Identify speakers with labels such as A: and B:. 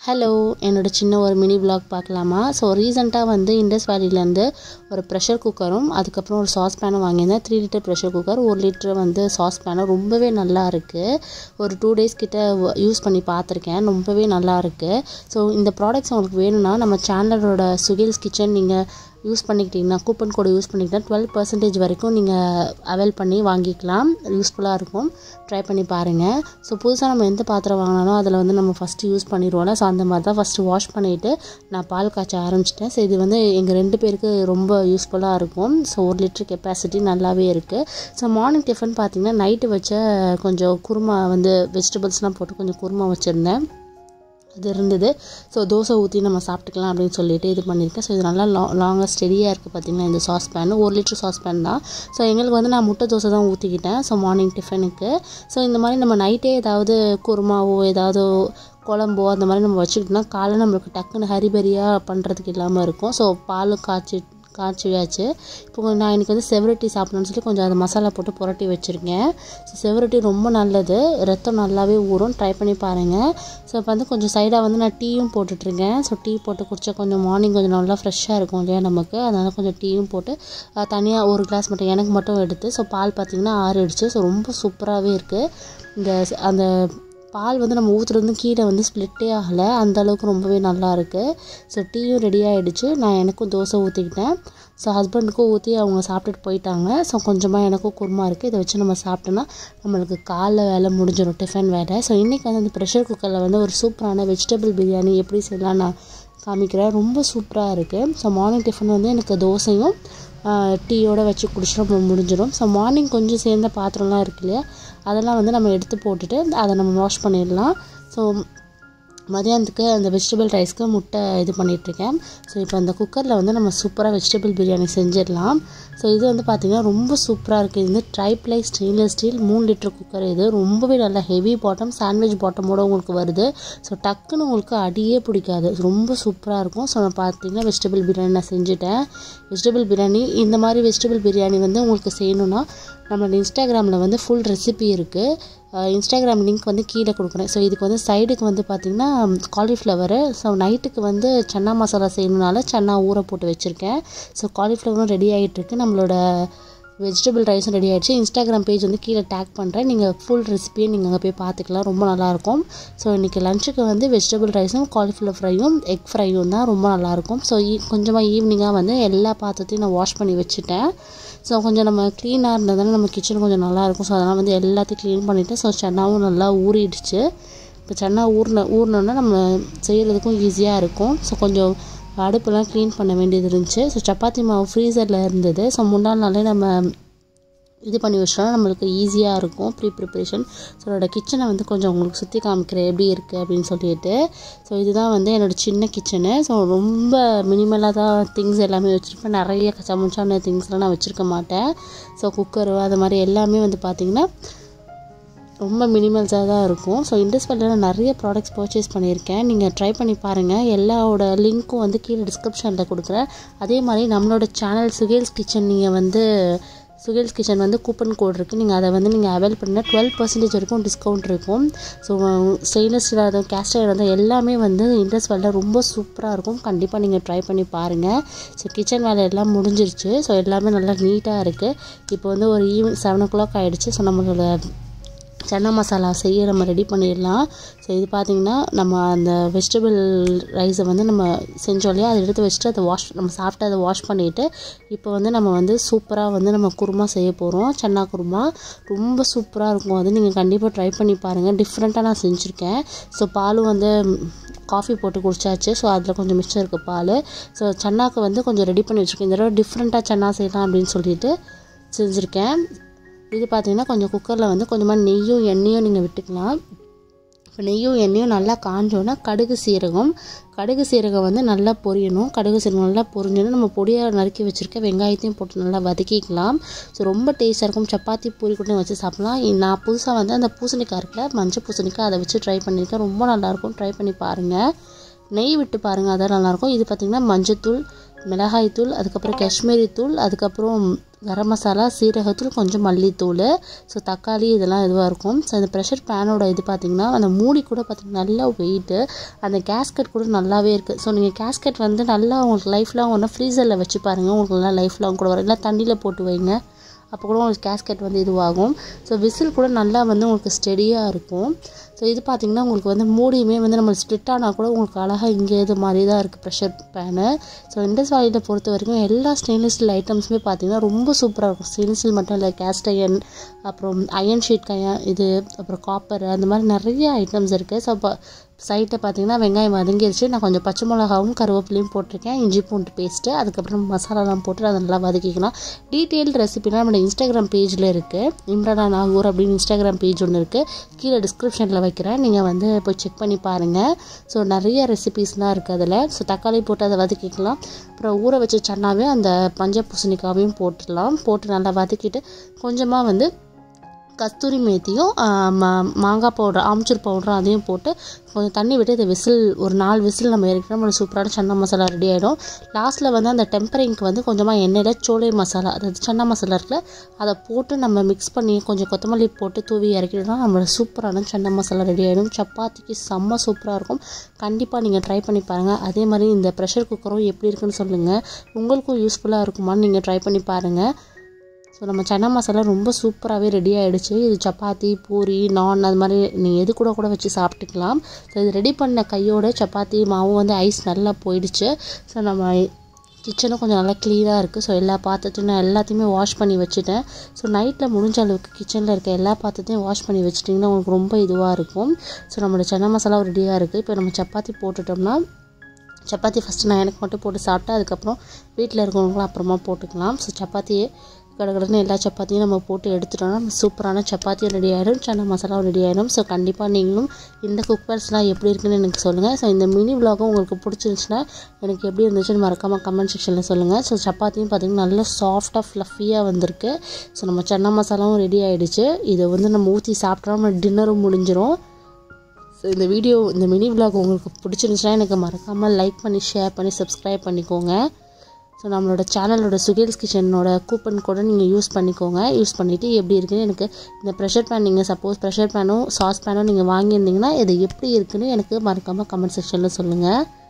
A: hello என்னோட சின்ன ஒரு மினி vlog பார்க்கலாமா ஸோ ரீசெண்டாக வந்து இண்டஸ் வேலிலேருந்து ஒரு ப்ரெஷர் குக்கரும் அதுக்கப்புறம் ஒரு சாஸ் பேனும் வாங்கியிருந்தேன் த்ரீ லிட்டர் ப்ரெஷர் குக்கர் ஒரு லிட்டர் வந்து சாஸ் பேனும் ரொம்பவே நல்லா இருக்குது ஒரு டூ டேஸ் கிட்ட யூஸ் பண்ணி பார்த்துருக்கேன் ரொம்பவே நல்லா இருக்குது ஸோ இந்த ப்ராடக்ட்ஸ் உங்களுக்கு வேணும்னா நம்ம சேனலோட சுகில்ஸ் கிச்சன் நீங்கள் யூஸ் பண்ணிக்கிட்டிங்கன்னா கூப்பன் கோடு யூஸ் பண்ணிக்கிட்டால் டுவெல் பர்சன்டேஜ் வரைக்கும் நீங்கள் அவைல் பண்ணி வாங்கிக்கலாம் யூஸ்ஃபுல்லாக இருக்கும் ட்ரை பண்ணி பாருங்கள் ஸோ புதுசாக நம்ம எந்த பாத்திரம் வாங்கினாலும் அதில் வந்து நம்ம ஃபஸ்ட்டு யூஸ் பண்ணிடுவோம்ல ஸோ அந்த மாதிரி தான் ஃபஸ்ட்டு வாஷ் பண்ணிவிட்டு நான் பால் காய்ச்ச ஆரம்பிச்சிட்டேன் ஸோ இது வந்து எங்கள் ரெண்டு பேருக்கு ரொம்ப யூஸ்ஃபுல்லாக இருக்கும் ஸோ ஒரு லிட்டர் கெப்பாசிட்டி நல்லாவே இருக்குது ஸோ மார்னிங் டிஃபன் பார்த்திங்கன்னா நைட்டு வச்ச கொஞ்சம் குருமா வந்து வெஜிடபிள்ஸ்லாம் போட்டு கொஞ்சம் குருமா வச்சுருந்தேன் அது இருந்தது ஸோ தோசை ஊற்றி நம்ம சாப்பிட்டுக்கலாம் அப்படின்னு சொல்லிட்டு இது பண்ணியிருக்கேன் ஸோ இது நல்லா லா லாங்காக ஸ்டெடியாக இருக்குது பார்த்திங்கன்னா இந்த சாஸ் பேன் ஒரு லிட்டர் சாஸ் பேன் தான் ஸோ எங்களுக்கு வந்து நான் முட்டை தோசை தான் ஊற்றிக்கிட்டேன் ஸோ மார்னிங் டிஃபனுக்கு ஸோ இந்த மாதிரி நம்ம நைட்டே ஏதாவது குருமாவோ ஏதாவது குழம்போ அந்த மாதிரி நம்ம வச்சுக்கிட்டோம்னா காலை நம்மளுக்கு டக்குன்னு ஹரிபரியாக பண்ணுறதுக்கு இல்லாமல் இருக்கும் ஸோ பால் காய்ச்சி காய்ச்சியாச்சு இப்போ நான் இன்றைக்கி வந்து செவரட்டி சாப்பிடணும்னு சொல்லி கொஞ்சம் அது மசாலா போட்டு புரட்டி வச்சுருக்கேன் ஸோ செவரட்டி ரொம்ப நல்லது ரத்தம் நல்லாவே ஊறும் ட்ரை பண்ணி பாருங்கள் ஸோ இப்போ வந்து கொஞ்சம் சைடாக வந்து நான் டீயும் போட்டுட்ருக்கேன் ஸோ டீ போட்டு குடித்தா கொஞ்சம் மார்னிங் கொஞ்சம் நல்லா ஃப்ரெஷ்ஷாக இருக்கும் இல்லையா நமக்கு அதனால் கொஞ்சம் டீயும் போட்டு தனியாக ஒரு கிளாஸ் மட்டும் எனக்கு மட்டும் எடுத்து ஸோ பால் பார்த்திங்கன்னா ஆறிடுச்சு ஸோ ரொம்ப சூப்பராகவே இருக்குது இந்த அந்த பால் வந்து நம்ம ஊற்றுறது வந்து கீழே வந்து ஸ்ப்ளிட்டே ஆகலை அந்த அளவுக்கு ரொம்பவே நல்லா இருக்குது ஸோ டீயும் ரெடி ஆகிடுச்சு நான் எனக்கும் தோசை ஊற்றிக்கிட்டேன் ஸோ ஹஸ்பண்டுக்கும் ஊற்றி அவங்க சாப்பிட்டுட்டு போயிட்டாங்க ஸோ கொஞ்சமாக எனக்கும் குருமா இருக்குது இதை வச்சு நம்ம சாப்பிட்டோன்னா நம்மளுக்கு காலைல வேலை முடிஞ்சிடும் டிஃபன் வேலை ஸோ இன்றைக்கி வந்து அந்த ப்ரெஷர் குக்கரில் வந்து ஒரு சூப்பரான வெஜிடபிள் பிரியாணி எப்படி செய்யலாம் நான் காமிக்கிறேன் ரொம்ப சூப்பராக இருக்குது ஸோ மார்னிங் டிஃபன் வந்து எனக்கு தோசையும் டீயோடு வச்சு குடிச்சிட்டு முடிஞ்சிடும் ஸோ மார்னிங் கொஞ்சம் சேர்ந்த பாத்திரம்லாம் இருக்கு இல்லையா அதெல்லாம் வந்து நம்ம எடுத்து போட்டுட்டு அதை நம்ம வாஷ் பண்ணிடலாம் ஸோ மதியானத்துக்கு அந்த வெஜிடபிள் ரைஸ்க்கு முட்டை இது பண்ணிகிட்ருக்கேன் ஸோ இப்போ அந்த குக்கரில் வந்து நம்ம சூப்பராக வெஜிடபிள் பிரியாணி செஞ்சிடலாம் ஸோ இது வந்து பார்த்திங்கன்னா ரொம்ப சூப்பராக இருக்குது இது வந்து ட்ரைப்ளை ஸ்டெயின்லெஸ் ஸ்டீல் மூணு லிட்டர் குக்கர் இது ரொம்பவே நல்லா ஹெவி பாட்டம் சாண்ட்விச் பாட்டமோட உங்களுக்கு வருது ஸோ டக்குன்னு உங்களுக்கு அடியே பிடிக்காது ரொம்ப சூப்பராக இருக்கும் ஸோ நான் பார்த்தீங்கன்னா வெஜிடபிள் பிரியாணி நான் செஞ்சுட்டேன் வெஜிடபிள் பிரியாணி இந்த மாதிரி வெஜிடபிள் பிரியாணி வந்து உங்களுக்கு செய்யணுன்னா நம்மளோட இன்ஸ்டாகிராமில் வந்து ஃபுல் ரெசிபி இருக்குது இன்ஸ்டாகிராம் லிங்க் வந்து கீழே கொடுக்குறேன் ஸோ இதுக்கு வந்து சைடுக்கு வந்து பார்த்திங்கன்னா காலிஃப்ளவரு ஸோ நைட்டுக்கு வந்து சன்னா மசாலா செய்யணுனால சன்னா ஊற போட்டு வச்சுருக்கேன் ஸோ காலிஃப்ளவரும் ரெடி ஆகிட்டுருக்கு நம்மளோட வெஜிடபிள் ரைஸும் ரெடி ஆகிடுச்சு இன்ஸ்டாகிராம் பேஜ் வந்து கீழே டேக் பண்ணுறேன் நீங்கள் ஃபுல் ரெசிபியை நீங்கள் அங்கே போய் பார்த்துக்கலாம் ரொம்ப நல்லாயிருக்கும் ஸோ இன்றைக்கி லஞ்சுக்கு வந்து வெஜிடபிள் ரைஸும் காலிஃப்ளவர் ஃப்ரையும் எக் ஃப்ரையும் தான் ரொம்ப நல்லாயிருக்கும் ஸோ ஈ கொஞ்சமாக ஈவினிங்காக வந்து எல்லா பாத்திரத்தையும் நான் வாஷ் பண்ணி வச்சுட்டேன் ஸோ கொஞ்சம் நம்ம க்ளீனாக இருந்ததுனால நம்ம கிச்சன் கொஞ்சம் நல்லாயிருக்கும் ஸோ அதனால் வந்து எல்லாத்தையும் க்ளீன் பண்ணிவிட்டு ஸோ சென்னாவும் நல்லா ஊறிடுச்சு இப்போ சென்னா ஊறின ஊறினோன்னா நம்ம செய்கிறதுக்கும் ஈஸியாக இருக்கும் ஸோ கொஞ்சம் அடுப்பெல்லாம் க்ளீன் பண்ண வேண்டியது இருந்துச்சு ஸோ சப்பாத்தி மாவு ஃப்ரீசரில் இருந்தது ஸோ முன்னாள் நாளே நம்ம இது பண்ணி வச்சிட்டோம்னா நம்மளுக்கு ஈஸியாக இருக்கும் ப்ரீ ப்ரிப்ரேஷன் ஸோ என்னோடய கிச்சனை வந்து கொஞ்சம் உங்களுக்கு சுற்றி காமிக்கிறேன் எப்படி இருக்குது அப்படின்னு சொல்லிட்டு ஸோ இதுதான் வந்து என்னோடய சின்ன கிச்சனு ஸோ ரொம்ப மினிமலாக தான் திங்ஸ் எல்லாமே வச்சுருப்பேன் நிறைய சமைச்சான திங்ஸ்லாம் நான் வச்சுருக்க மாட்டேன் ஸோ குக்கரு அது மாதிரி எல்லாமே வந்து பார்த்திங்கன்னா ரொம்ப மினிமல்ஸாக தான் இருக்கும் ஸோ இண்டஸ்ட்ரியில் நிறைய ப்ராடக்ட்ஸ் பர்ச்சேஸ் பண்ணியிருக்கேன் நீங்கள் ட்ரை பண்ணி பாருங்கள் எல்லாவோட லிங்க்கும் வந்து கீழே டிஸ்கிரிப்ஷனில் கொடுக்குறேன் அதே மாதிரி நம்மளோட சேனல் சுகேல்ஸ் கிச்சன் நீங்கள் வந்து சுகேல்ஸ் கிச்சன் வந்து கூப்பன் கோட் இருக்குது நீங்கள் அதை வந்து நீங்கள் அவைல் பண்ணால் டுவெல் பர்சன்டேஜ் வரைக்கும் டிஸ்கவுண்ட் இருக்கும் ஸோ ஸ்டெயின்லெஸ் ஸ்டீல் அதுவும் கேஸ்ட் இருந்தால் எல்லாமே வந்து இண்டஸ் வேலில் ரொம்ப சூப்பராக இருக்கும் கண்டிப்பாக நீங்கள் ட்ரை பண்ணி பாருங்கள் ஸோ கிச்சன் வேலை எல்லாம் முடிஞ்சிருச்சு ஸோ எல்லாமே நல்லா நீட்டாக இருக்குது இப்போ வந்து ஒரு ஈவினிங் செவன் ஓ கிளாக் ஆகிடுச்சு ஸோ நம்மளோட சன்னா மசாலா செய்ய நம்ம ரெடி பண்ணிடலாம் ஸோ இது பார்த்திங்கன்னா நம்ம அந்த வெஜிடபிள் ரைஸை வந்து நம்ம செஞ்சோம் இல்லையா அதை எடுத்து வச்சுட்டு அதை வாஷ் நம்ம சாப்பிட்டு அதை வாஷ் பண்ணிவிட்டு இப்போ வந்து நம்ம வந்து சூப்பராக வந்து நம்ம குருமா செய்ய போகிறோம் சன்னா குருமா ரொம்ப சூப்பராக இருக்கும் அது நீங்கள் கண்டிப்பாக ட்ரை பண்ணி பாருங்கள் டிஃப்ரெண்ட்டாக நான் செஞ்சுருக்கேன் ஸோ பாலும் வந்து காஃபி போட்டு குடிச்சாச்சு ஸோ அதில் கொஞ்சம் மிச்சம் இருக்குது பால் ஸோ சன்னாக்கு வந்து கொஞ்சம் ரெடி பண்ணி வச்சுருக்கேன் இந்த தடவை டிஃப்ரெண்ட்டாக சன்னா செய்யலாம் அப்படின்னு சொல்லிட்டு செஞ்சுருக்கேன் இது பார்த்திங்கன்னா கொஞ்சம் குக்கரில் வந்து கொஞ்சமாக நெய்யும் எண்ணெயும் நீங்கள் விட்டுக்கலாம் இப்போ நெய்யும் எண்ணெயும் நல்லா காஞ்சோன்னா கடுகு சீரகம் கடுகு சீரகம் வந்து நல்லா பொரியணும் கடுகு சீரகம் நல்லா பொரிஞ்சோன்னா நம்ம பொடியாக நறுக்கி வச்சுருக்க வெங்காயத்தையும் போட்டு நல்லா வதக்கிக்கலாம் ஸோ ரொம்ப டேஸ்ட்டாக இருக்கும் சப்பாத்தி பூரி கூட வச்சு சாப்பிட்லாம் நான் புதுசாக வந்து அந்த பூசணிக்காய் இருக்குல்ல மஞ்சள் பூசணிக்காய் அதை வச்சு ட்ரை பண்ணியிருக்கேன் ரொம்ப நல்லாயிருக்கும் ட்ரை பண்ணி பாருங்கள் நெய் விட்டு பாருங்கள் அதான் நல்லாயிருக்கும் இது பார்த்திங்கன்னா மஞ்சத்தூள் மிளகாய்த்தூள் அதுக்கப்புறம் காஷ்மீரி தூள் அதுக்கப்புறம் கரம் மசாலா சீரகத்தூள் கொஞ்சம் மல்லித்தூள் ஸோ தக்காளி இதெல்லாம் இதுவாக இருக்கும் ஸோ இந்த ப்ரெஷர் பேனோட இது பார்த்திங்கன்னா அந்த மூடி கூட பார்த்திங்கன்னா நல்லா வெயிட்டு அந்த கேஸ்கட் கூட நல்லாவே இருக்குது ஸோ நீங்கள் கேஸ்கட் வந்து நல்லா உங்களுக்கு லைஃப் லாங் ஒன்று ஃப்ரீசரில் வச்சு பாருங்கள் உங்களுக்கு நல்லா லைஃப் லாங் கூட வரும் இல்லை தண்ணியில் போட்டு வைங்க அப்போ கூட உங்களுக்கு கேஸ்கெட் வந்து இதுவாகும் ஸோ விசில் கூட நல்லா வந்து உங்களுக்கு ஸ்டெடியாக இருக்கும் ஸோ இது பார்த்திங்கன்னா உங்களுக்கு வந்து மூடியுமே வந்து நம்ம ஸ்ப்ளிட் ஆனால் கூட உங்களுக்கு அழகாக இங்கே இது மாதிரி தான் இருக்குது ப்ரெஷர் பேனு ஸோ இண்டஸ் வாலியில் பொறுத்த வரைக்கும் எல்லா ஸ்டெயின்லெஸ் ஸ்டீல் ஐட்டம்ஸுமே பார்த்திங்கன்னா ரொம்ப சூப்பராக இருக்கும் ஸ்டெயின்லெஸ் ஸ்டீல் மட்டும் இல்லை கேஸ்ட் அயன் அப்புறம் அயன் ஷீட் கயன் இது அப்புறம் காப்பர் அந்த மாதிரி நிறைய ஐட்டம்ஸ் இருக்குது ஸோ இப்போ சைட்டை பார்த்தீங்கன்னா வெங்காயம் வதங்கிருச்சு நான் கொஞ்சம் பச்சை மிளகாவும் கருவேப்பிலையும் போட்டிருக்கேன் இஞ்சி பூண்டு பேஸ்ட்டு அதுக்கப்புறம் மசாலாலாம் போட்டு அதை நல்லா வதக்கிக்கலாம் டீட்டெயில் ரெசிபிலாம் நம்மளோட இன்ஸ்டாகிராம் பேஜில் இருக்குது இம்ரானா நாகூர் அப்படின்னு இன்ஸ்டாகிராம் பேஜ் ஒன்று இருக்குது கீழே டிஸ்கிரிப்ஷனில் வைக்கிறேன் நீங்கள் வந்து போய் செக் பண்ணி பாருங்கள் ஸோ நிறைய ரெசிபீஸ்லாம் இருக்குது அதில் ஸோ தக்காளி போட்டு அதை வதக்கிக்கலாம் அப்புறம் ஊற வச்ச சன்னாவே அந்த பஞ்ச பூசணிக்காவையும் போட்டுடலாம் போட்டு நல்லா வதக்கிட்டு கொஞ்சமாக வந்து கஸ்தூரி மேத்தியும் மா மாங்காய் பவுடர் ஆம்ச்சூர் பவுடரும் அதையும் போட்டு கொஞ்சம் தண்ணி விட்டு இதை விசில் ஒரு நாலு விசில் நம்ம இறக்கிட்டோம் நம்மளுக்கு சூப்பரான சன்னா மசாலா ரெடி ஆகிடும் லாஸ்ட்டில் வந்து அந்த டெம்பரிங்க்கு வந்து கொஞ்சமாக எண்ணெயில் சோலை மசாலா அதாவது சன்னா மசாலா இருக்குல்ல அதை போட்டு நம்ம மிக்ஸ் பண்ணி கொஞ்சம் கொத்தமல்லி போட்டு தூவி இறக்கிட்டோம்னா நம்மளோட சூப்பரான சன்னா மசாலா ரெடி ஆகிடும் சப்பாத்திக்கு செம்ம சூப்பராக இருக்கும் கண்டிப்பாக நீங்கள் ட்ரை பண்ணி பாருங்கள் அதே மாதிரி இந்த ப்ரெஷர் குக்கரும் எப்படி இருக்குன்னு சொல்லுங்கள் உங்களுக்கும் யூஸ்ஃபுல்லாக இருக்குமான்னு நீங்கள் ட்ரை பண்ணி பாருங்கள் ஸோ நம்ம சன்னா மசாலா ரொம்ப சூப்பராகவே ரெடி ஆகிடுச்சு இது சப்பாத்தி பூரி நான் அது மாதிரி நீங்கள் எது கூட கூட வச்சு சாப்பிட்டுக்கலாம் ஸோ இது ரெடி பண்ண கையோட சப்பாத்தி மாவும் வந்து ஐஸ் நல்லா போயிடுச்சு ஸோ நம்ம கிச்சனும் கொஞ்சம் நல்லா க்ளீனாக இருக்குது ஸோ எல்லா பாத்திரத்தையும் நான் எல்லாத்தையுமே வாஷ் பண்ணி வச்சுட்டேன் ஸோ நைட்டில் முடிஞ்ச அளவுக்கு கிச்சனில் இருக்க எல்லா பாத்திரத்தையும் வாஷ் பண்ணி வச்சிட்டிங்கன்னா உங்களுக்கு ரொம்ப இதுவாக இருக்கும் ஸோ நம்மளோட சன்னா மசாலா ரெடியாக இருக்குது இப்போ நம்ம சப்பாத்தி போட்டுட்டோம்னா சப்பாத்தி ஃபஸ்ட்டு நான் எனக்கு மட்டும் போட்டு சாப்பிட்டேன் அதுக்கப்புறம் வீட்டில் இருக்கிறவங்களும் அப்புறமா போட்டுக்கலாம் ஸோ சப்பாத்தியே கடகடன்னு எல்லா சப்பாத்தியும் நம்ம போட்டு எடுத்துட்டோம்னா நம்ம சூப்பரான சப்பாத்தியும் ரெடி ஆகிடும் சன்னா மசாலாவும் ரெடி ஆகிடும் ஸோ கண்டிப்பாக நீங்களும் இந்த குக்கர்ஸ்லாம் எப்படி இருக்குன்னு எனக்கு சொல்லுங்கள் ஸோ இந்த மினி விலாகும் உங்களுக்கு பிடிச்சிருந்துச்சுன்னா எனக்கு எப்படி இருந்துச்சுன்னு மறக்காமல் கமெண்ட் செக்ஷனில் சொல்லுங்கள் ஸோ சப்பாத்தியும் பார்த்திங்கன்னா நல்லா சாஃப்டாக ஃப்ளஃபியாக வந்திருக்கு ஸோ நம்ம சன்னா மசாலாவும் ரெடி ஆகிடுச்சு இதை வந்து நம்ம ஊற்றி சாப்பிட்டோம் நம்ம டின்னரும் முடிஞ்சிடும் ஸோ இந்த வீடியோ இந்த மினி விலாக் உங்களுக்கு பிடிச்சிருந்துச்சுன்னா எனக்கு மறக்காமல் லைக் பண்ணி ஷேர் பண்ணி சப்ஸ்கிரைப் பண்ணிக்கோங்க ஸோ நம்மளோட சேனலோட சுகேல்ஸ் கிச்சனோட கூப்பன் கூட நீங்கள் யூஸ் பண்ணிக்கோங்க யூஸ் பண்ணிவிட்டு எப்படி இருக்குன்னு எனக்கு இந்த ப்ரெஷர் பேன் நீங்கள் சப்போஸ் ப்ரெஷர் பேனும் சாஸ் பேனும் நீங்கள் வாங்கியிருந்தீங்கன்னா இது எப்படி இருக்குன்னு எனக்கு மறக்காமல் கமெண்ட் செக்ஷனில் சொல்லுங்கள்